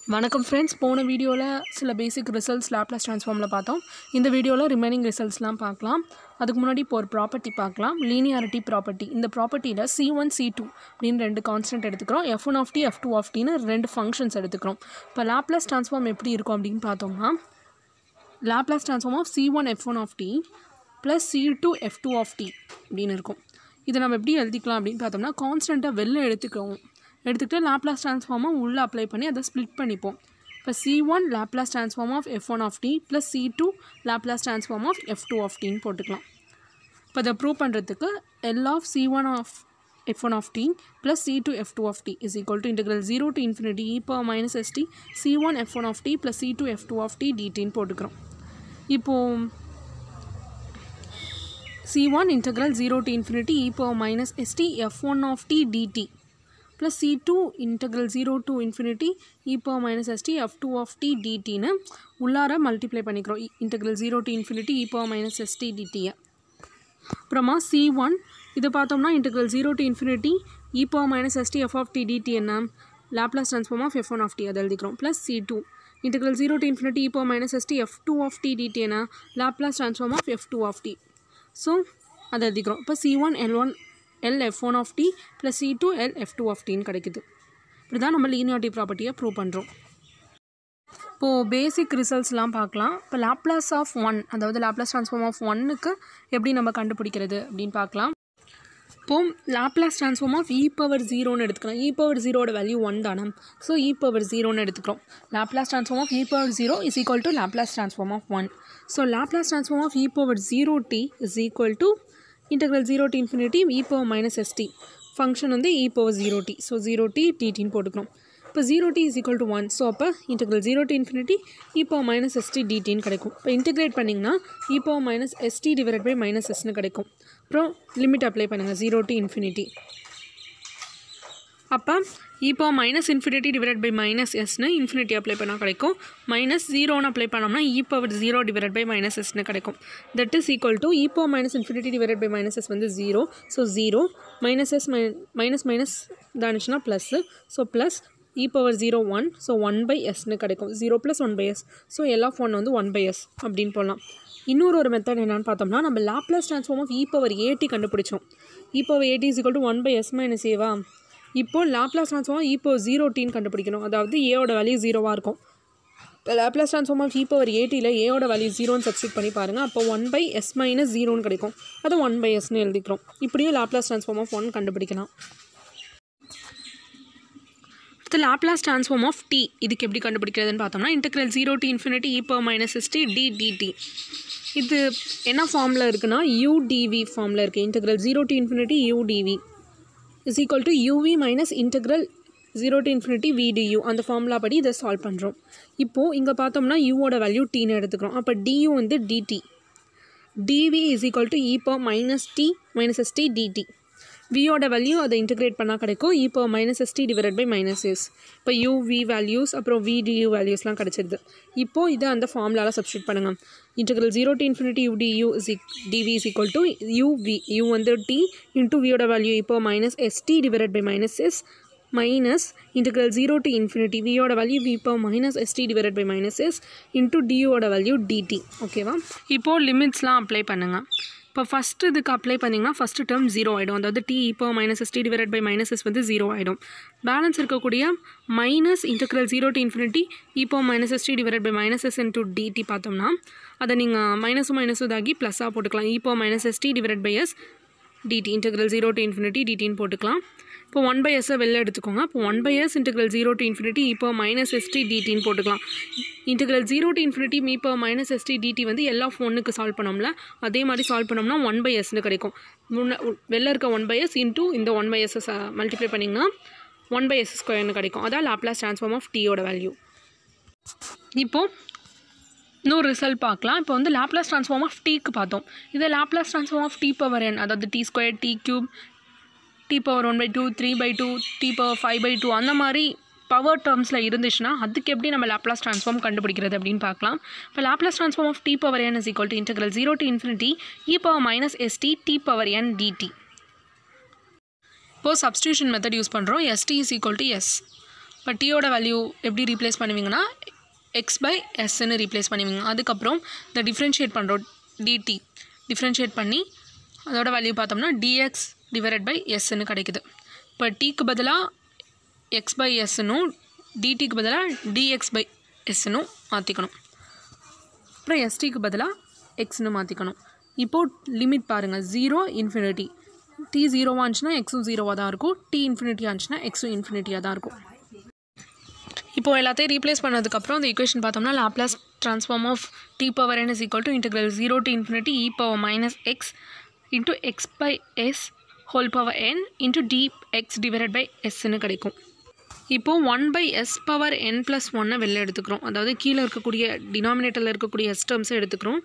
வணக்கம் ஃப்ரெண்ட்ஸ் போன வீடியோவில் சில பேசிக் ரிசல்ட்ஸ் லேப்லஸ் ட்ரான்ஸ்ஃபார்மில் பார்த்தோம் இந்த வீடியோவில் ரிமைனிங் ரிசல்ட்ஸ்லாம் பார்க்கலாம் அதுக்கு முன்னாடி இப்போ ஒரு ப்ராப்பர்ட்டி பார்க்கலாம் லீனியாரிட்டி ப்ராப்பர்ட்டி இந்த ப்ராப்பர்ட்டியில் சி ஒன் சி டூ அப்படின்னு ரெண்டு கான்ஸ்டன்ட் எடுத்துக்கிறோம் f one of t f two of டின்னு ரெண்டு ஃபங்க்ஷன்ஸ் எடுத்துக்கிறோம் இப்போ லேப்லஸ் ட்ரான்ஸ்ஃபார்ம் எப்படி இருக்கும் அப்படின்னு பார்த்தோம்னா Laplace transform of c one f one of t plus c two f two of t அப்படின்னு இருக்கும் இதை நம்ம எப்படி எழுதிக்கலாம் அப்படின்னு பார்த்தோம்னா கான்ஸ்டண்ட்டாக வெளில எடுத்துக்கிறோம் எடுத்துக்கிட்டு லேப்லாஸ் ட்ரான்ஸ்ஃபார்மை உள்ளே அப்ளை பண்ணி அதை ஸ்ப்ளிட் பண்ணிப்போம் இப்போ c one Laplace transform of f one of t plus c two Laplace transform of f two of டின்னு போட்டுக்கலாம் இப்போ இதை ப்ரூவ் பண்ணுறதுக்கு l of c one of f one of t plus c two f two of t is equal to integral zero to infinity e power minus s t c one f one of t plus c two f two of t டிடின்னு போட்டுக்கிறோம் இப்போது c1 integral 0 to infinity e power minus st f1 of t dt plus c2 integral 0 to infinity e power minus st f2 of t dt னு உள்ளார multiply பண்ணிக்கிறோம் integral zero to infinity e power minus s t டிடியை அப்புறமா c one இதை பார்த்தோம்னா integral zero to infinity e power minus s t f of t d t என்ன Laplace transform of f one of t அதை எழுதிக்கிறோம் plus c two integral zero to infinity e power minus s t f two of t d t என்ன Laplace transform of f two of t so அதை எழுதிக்கிறோம் இப்போ c one L one l f one of t plus c two l f two of டின்னு கிடைக்குது இப்படி தான் நம்ம linearity ப்ராப்பர்ட்டியை ப்ரூவ் பண்ணுறோம் இப்போது பேசிக் ரிசல்ட்ஸ்லாம் பார்க்கலாம் இப்போ லேப்லாஸ் ஆஃப் ஒன் அதாவது லேப்லாஸ் ட்ரான்ஸ்ஃபார்ம் ஆஃப் ஒன்னுக்கு எப்படி நம்ம கண்டுபிடிக்கிறது அப்படின்னு பார்க்கலாம் இப்போது Laplace transform of e power ஜீரோன்னு எடுத்துக்கலாம் இ பவர் ஜீரோட வேல்யூ ஒன் தானே ஸோ இ பவர் ஜீரோன்னு எடுத்துக்கிறோம் Laplace transform of e power zero is equal to Laplace transform of one so Laplace transform of e power zero t is equal to integral zero to infinity e power minus s t function வந்து இ power zero t so zero t டிடின்னு போட்டுக்கிறோம் இப்போ zero t is equal to one so அப்போ integral zero to infinity e power minus s t டிடின்னு கிடைக்கும் இப்போ integrate பண்ணிங்கன்னா e power minus s t divide by minus எஸ்னு கிடைக்கும் அப்புறம் லிமிட் அப்ளை பண்ணுங்கள் ஜீரோ டு இன்ஃபினிட்டி அப்போ இப்போ minus infinity divide by minus எஸ்னு இன்ஃபினிட்டி அப்ளை பண்ணால் கிடைக்கும் மைனஸ் ஜீரோன்னு அப்ளை பண்ணோம்னா e power zero divide by minus எஸ்னு கிடைக்கும் தட் இஸ் ஈக்குவல் டு இப்போ minus infinity divide by minus s வந்து zero so zero minus s மை மைனஸ் மைனஸ் தானிச்சுன்னா plus so plus e power zero one so one by எஸ்னு கிடைக்கும் zero plus one by s so l of one வந்து one by s அப்படின்னு போடலாம் இன்னொரு ஒரு மெத்தட் என்னென்னு பார்த்தோம்னா நம்ம Laplace transform of e power a t கண்டுபிடிச்சோம் e power a t is equal to one by s minus ஏவா இப்போ லேப்லாஸ் ட்ரான்ஸ்ஃபார்ம் இப்போ ஜீரோ டீன் கண்டுபிடிக்கணும் அதாவது ஏவோட வேல்யூ ஜீரோவாக இருக்கும் இப்போ Laplace transform of e power ஏடியில் ஏவோட வேல்யூ ஜீரோன்னு சப்ஸ்டிட் பண்ணி பாருங்கள் அப்போ ஒன் பை எஸ் மைனஸ் ஜீரோன்னு கிடைக்கும் அது ஒன் பை எஸ்னு எழுதிக்கிறோம் இப்படியும் லேப்லாஸ் ட்ரான்ஸ்ஃபார்ம் ஆஃப் ஒன் கண்டுபிடிக்கலாம் அடுத்து லேப்லாஸ் ட்ரான்ஸ்ஃபார்ம் ஆஃப் டி இதுக்கு எப்படி கண்டுபிடிக்கிறதுன்னு பார்த்தோம்னா integral zero to infinity e power minus s t t d t இது என்ன ஃபார்மில் இருக்குன்னா யூடிவி ஃபார்மில் இருக்குது integral zero to infinity u d v is equal to u v minus integral zero to infinity v d u அந்த ஃபார்முலா படி இதை சால்வ் பண்ணுறோம் இப்போது இங்கே பார்த்தோம்னா யூவோட வேல்யூ டீன்னு எடுத்துக்கிறோம் அப்போ டியூ வந்து d t d v is equal to e power minus t minus s t d t வியோட வேல்யூ அதை இன்டிகிரேட் பண்ணால் கிடைக்கும் இப்போ minus s t divide by minus s இப்போ யூ வி வேல்யூஸ் அப்புறம் விடியூ வேல்யூஸ்லாம் கிடச்சிருது இப்போது இதை அந்த ஃபார்முலாவில் சப்ஸ்டியூட் பண்ணுங்கள் integral zero to infinity u d u is d v is equal to u v u வந்து டி இன்டூ வியோட வேல்யூ இப்போ minus s t divide by minus S minus integral zero to infinity வியோட வேல்யூ வி இப்போ minus s t divide by minus s into டியூவோட value d t ஓகேவா இப்போது லிமிட்ஸ்லாம் apply பண்ணுங்கள் இப்போ ஃபஸ்ட்டு இதுக்கு அப்ளை பண்ணிங்கன்னா ஃபஸ்ட்டு டேர்ம் ஜீரோ ஆகிடும் அதாவது டி இப்போ minus s t divide by minus s வந்து ஜீரோ ஆகிடும் பேலன்ஸ் இருக்கக்கூடிய minus integral zero to infinity இப்போ minus s t divide by minus s into d t பார்த்தோம்னா அதை நீங்கள் மைனஸும் மைனஸும் இதாகி ப்ளஸ்ஸாக போட்டுக்கலாம் இப்போ minus s t divide by s d t integral zero to infinity டிடின்னு போட்டுக்கலாம் இப்போ ஒன் பை எஸ்ஸை வெளில எடுத்துக்கோங்க இப்போ one by s integral zero to infinity இப்போ மைனஸ் எஸ்டி டிடின்னு போட்டுக்கலாம் இன்டெக்ரல் ஜீரோ டு இன்ஃபினிட்டி இப்போ மைனஸ் எஸ்டி டிடி வந்து எல்லா ஒன்றுக்கு சால்வ் பண்ணோம்ல அதே மாதிரி சால்வ் பண்ணோம்னா ஒன் பை எஸ்னு கிடைக்கும் முன்ன வெளில இருக்க ஒன் பை எஸ் இன்டூ இந்த ஒன் பை எஸ்ஸை மல்டிப்ளை பண்ணிங்கன்னா ஒன் பை எஸ் ஸ்கொயர்னு கிடைக்கும் அதான் லாப்லாஸ் ட்ரான்ஸ்ஃபார்ம் ஆஃப் டியோட வேல்யூ இப்போது இன்னொரு ரிசல்ட் பார்க்கலாம் இப்போ வந்து லேப்லாஸ் ட்ரான்ஸ்ஃபார்ம் ஆஃப் டீக்கு பார்த்தோம் இதை Laplace transform of t power n அதாவது t square t cube t power one by two three by two t power five by two அந்த மாதிரி பவர் டேர்ம்ஸில் இருந்துச்சுன்னா அதுக்கு எப்படி நம்ம லேப்லாஸ் ட்ரான்ஸ்ஃபார்ம் கண்டுபிடிக்கிறது அப்படின்னு பார்க்கலாம் இப்போ Laplace transform of t power n is equal to integral zero to infinity e power minus s t t power n d t இப்போது சப்ஸ்டியூஷன் மெத்தட் யூஸ் பண்ணுறோம் s t is equal to s இப்போ டீயோட value எப்படி replace பண்ணுவீங்கன்னா x by எஸ்ன்னு replace பண்ணுவீங்க அதுக்கப்புறம் இந்த டிஃப்ரென்ஷியேட் பண்ணுறோம் டிடி டிஃப்ரென்ஷியேட் பண்ணி அதோட வேல்யூ பார்த்தோம்னா டிஎக்ஸ் டிவைடட் பை எஸ்ன்னு கிடைக்குது இப்போ டீக்கு பதிலாக எக்ஸ் பை எஸ்னும் டிடிக்கு பதிலாக டிஎக்ஸ் பை எஸ்னும் மாற்றிக்கணும் அப்புறம் எஸ்டிக்கு பதிலாக எக்ஸ்னு மாற்றிக்கணும் இப்போது லிமிட் பாருங்கள் ஜீரோ இன்ஃபினிட்டி டி ஜீரோவாக இருந்துச்சுன்னா எக்ஸும் ஜீரோவாக தான் இருக்கும் டி இன்ஃபினிட்டியாக இருந்துச்சுன்னா எக்ஸும் இன்ஃபினிட்டியாக தான் இருக்கும் இப்போது எல்லாத்தையும் ரீப்ளேஸ் பண்ணதுக்கப்புறம் இந்த ஈக்குவேஷன் பார்த்தோம்னா Laplace transform of t power n is equal to integral zero to infinity e power minus x into x by s whole power n into d x divided by எஸ்ன்னு கிடைக்கும் இப்போது one by s power n plus ஒன்னை வெளில எடுத்துக்கிறோம் அதாவது கீழே இருக்கக்கூடிய டினாமினேட்டரில் இருக்கக்கூடிய எஸ் டேர்ம்ஸை எடுத்துக்கிறோம்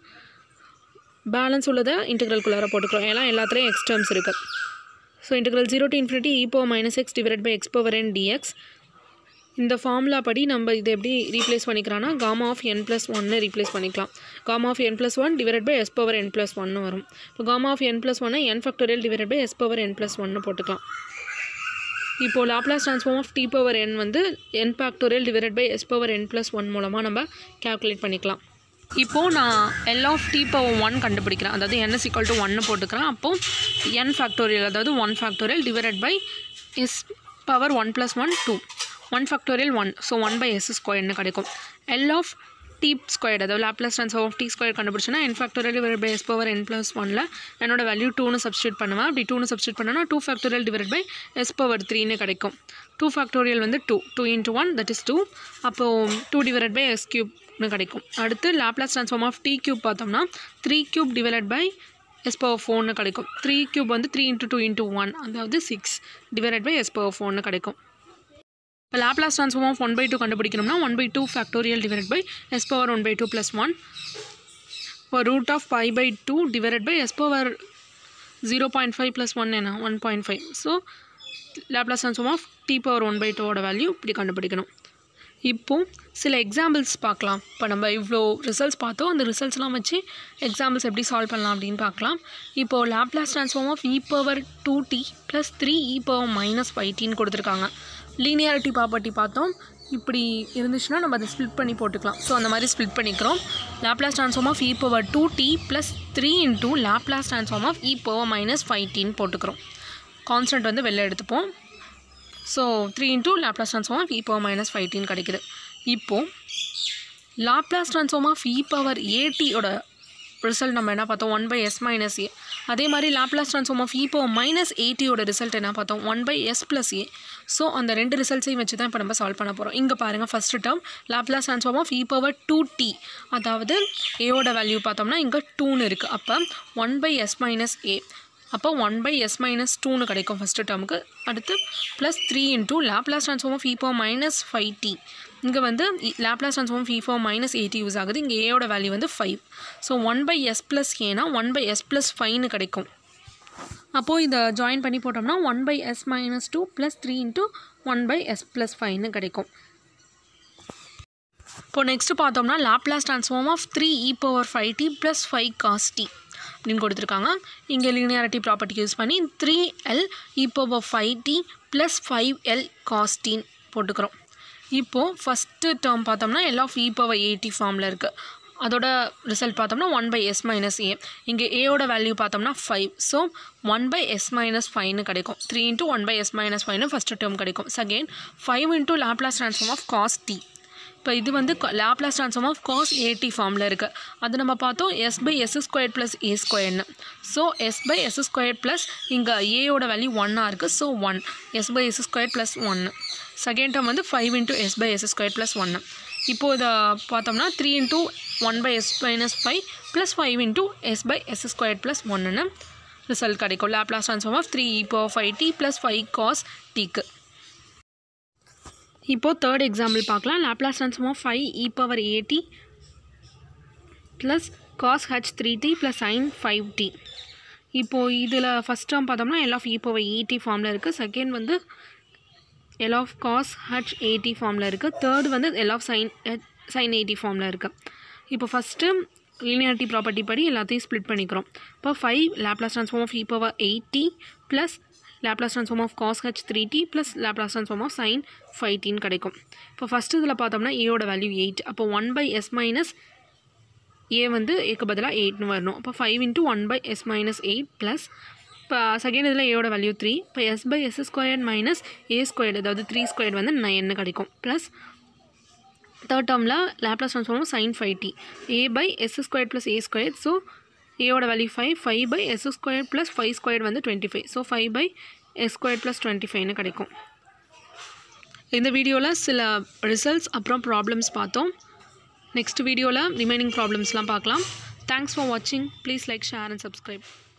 பேலன்ஸ் உள்ளதை இன்டெக்ரல்குள்ளார போட்டுக்கிறோம் ஏன்னா எல்லாத்துலேயும் எக்ஸ் டேர்ம்ஸ் இருக்குது so integral zero to infinity e power minus x divide by x power n d x இந்த ஃபார்முலா படி நம்ம இதை எப்படி ரீப்ளேஸ் பண்ணிக்கிறோன்னா காமா ஆஃப் என் ப்ளஸ் ஒன்னு ரீப்ளேஸ் பண்ணிக்கலாம் gamma of n plus one divide by s power n plus ஒன்னு வரும் இப்போ காமா ஆஃப் என் ப்ளஸ் ஒன்னை n factorial divide by s power n plus ஒன்னு போட்டுக்கலாம் இப்போது Laplace transform of t power n வந்து n factorial divide by s power n plus one மூலமாக நம்ம கேல்குலேட் பண்ணிக்கலாம் இப்போது நான் l of t power one கண்டுபிடிக்கிறேன் அதாவது என் இஸ் ஈக்குவல் டு ஒன்று போட்டுக்கிறேன் அப்போது என் ஃபேக்டோரியல் அதாவது one factorial divide by s power one plus one two one factorial one so one by s ஸ்கொயர்னு கிடைக்கும் எல் ஆஃப் டி ஸ்கொயர்டு அதாவது Laplace transform of t square கண்டுபிடிச்சேன்னா n factorial divide by s power n plus ஒனில் என்னோட value டூன்னு substitute பண்ணுவேன் அப்படி டூன்னு சப்ஸ்டியூட் பண்ணனா two factorial divide by s power த்ரீன்னு கிடைக்கும் டூ ஃபேக்டோரியல் வந்து two two into one that is two அப்போது டூ டிவைட் பை எஸ் க்யூப்னு கிடைக்கும் அடுத்து Laplace transform of t cube பார்த்தோம்னா three cube divide by s power ஃபோர்னு கிடைக்கும் த்ரீ க்யூப் வந்து three into two into one அதாவது six divide by s power ஃபோர்னு கிடைக்கும் இப்போ Laplace transform of one by two கண்டுபிடிக்கணும்னா one by two factorial divide by s power one by two plus one இப்போ root of five by two divide by s power zero point five plus one என்ன one point five so Laplace transform of t power one by டூவோட வேல்யூ இப்படி கண்டுபிடிக்கணும் இப்போது சில examples பார்க்கலாம் இப்போ நம்ம இவ்வளோ ரிசல்ட்ஸ் பார்த்தோம் அந்த ரிசல்ட்ஸ்லாம் வச்சு எக்ஸாம்பிள்ஸ் எப்படி சால்வ் பண்ணலாம் அப்படின்னு பார்க்கலாம் இப்போது Laplace transform of e power two t plus three e power minus five டின்னு கொடுத்துருக்காங்க லீனியாரிட்டி ப்ராப்பர்ட்டி பார்த்தோம் இப்படி இருந்துச்சுன்னா நம்ம அதை ஸ்ப்ளிட் பண்ணி போட்டுக்கலாம் ஸோ அந்த மாதிரி ஸ்ப்ளிட் பண்ணிக்கிறோம் Laplace transform of e power two t plus three into Laplace transform of e power minus five டின்னு போட்டுக்கிறோம் கான்ஸ்டன்ட் வந்து வெளில எடுத்துப்போம் so three into Laplace transform of e power minus five டின்னு கிடைக்குது இப்போது Laplace transform of e power ஏடியோட result நம்ம என்ன பார்த்தோம் one by s minus a அதே மாதிரி Laplace transform of e power minus ஏடியோட ரிசல்ட் என்ன பார்த்தோம் one by s plus a so அந்த ரெண்டு ரிசல்ட்ஸையும் வச்சு தான் இப்போ நம்ம சால்வ் பண்ண போகிறோம் இங்கே பாருங்கள் first term Laplace transform of e power two t அதாவது ஏவோட வேல்யூ பார்த்தோம்னா இங்கே டூன்னு இருக்குது அப்போ one by s minus a அப்போ ஒன் பை எஸ் மைனஸ் டூன்னு கிடைக்கும் ஃபஸ்ட்டு டேர்முக்கு அடுத்து plus three into Laplace transform of e power minus five t இங்கே வந்து Laplace transform of e power minus a t use ஆகுது இங்கே ஏயோட வேல்யூ வந்து five so one by s plus ஏனா ஒன் பை எஸ் ப்ளஸ் ஃபைவ்னு கிடைக்கும் அப்போது இதை ஜாயின் பண்ணி போட்டோம்னா one by s minus two plus three into one by s plus ஃபைவ்னு கிடைக்கும் இப்போ நெக்ஸ்ட்டு பார்த்தோம்னா Laplace transform of three e power five t plus five cos t அப்படின்னு கொடுத்துருக்காங்க இங்கே லீனியாரிட்டி ப்ராப்பர்ட்டி யூஸ் பண்ணி three L e power five t plus five L cos டின்னு போட்டுக்கிறோம் இப்போது ஃபஸ்ட்டு டேர்ம் பார்த்தோம்னா L of e power a t ஃபார்மில் இருக்குது அதோட ரிசல்ட் பார்த்தோம்னா one by s minus a இங்கே ஏயோட வேல்யூ பார்த்தோம்னா five so one by s minus ஃபைவ்னு கிடைக்கும் three into one by s minus ஃபைவ்னு ஃபஸ்ட்டு டேர்ம் கிடைக்கும் second five into Laplace transform of cos t இப்போ இது வந்து Laplace transform of cos a t ஃபார்மில் இருக்குது அது நம்ம பார்த்தோம் s by s square plus a ஸ்கொயர்னு so s by s square plus இங்கே ஏயோட வேல்யூ ஒன்னாக இருக்குது so one s by s square plus ஒன்று செகண்ட் டேர்ம் வந்து five into s by s square plus ஒன்று இப்போது இதை பார்த்தோம்னா three into one by s minus five plus five into s by s square plus ஒன்றுன்னு result கிடைக்கும் Laplace transform of three இப்போ five t plus five cos டிக்கு இப்போது third example பார்க்கலாம் Laplace transform of five e power a t plus cos h three t plus sine five t இப்போது இதில் first term பார்த்தோம்னா L of e power a t ஃபார்மில் இருக்குது second வந்து L of cos h a t ஃபார்மில் இருக்குது third வந்து L of sine sine a t ஃபார்மில் இருக்குது இப்போ ஃபஸ்ட்டு லீனியாரிட்டி ப்ராப்பர்ட்டி படி எல்லாத்தையும் ஸ்ப்ளிட் பண்ணிக்கிறோம் இப்போ five Laplace transform of e power a t plus Laplace transform of cos h three t plus Laplace transform of sine five டின்னு கிடைக்கும் இப்போ ஃபஸ்ட்டு இதில் பார்த்தோம்னா ஏயோட வேல்யூ எயிட் அப்போ one by s minus a வந்து ஏக்கு பதிலாக எயிட்னு வரணும் அப்போ five into one by s minus eight plus இப்போ செகண்ட் இதில் ஏயோட வேல்யூ த்ரீ இப்போ s by s squared minus a squared அதாவது த்ரீ ஸ்கொயர்டு வந்து நைன்னு கிடைக்கும் ப்ளஸ் தேர்ட் டேர்மில் Laplace transform sine five t a by s square plus a square so ஏயோட value five five by s square plus five square வந்து twenty five so five by s square plus twenty ஃபைவ்னு கிடைக்கும் இந்த வீடியோவில் சில results அப்புறம் problems பார்த்தோம் next வீடியோவில் ரிமைனிங் ப்ராப்ளம்ஸ்லாம் பார்க்கலாம் தேங்க்ஸ் ஃபார் வாட்சிங் please like share and subscribe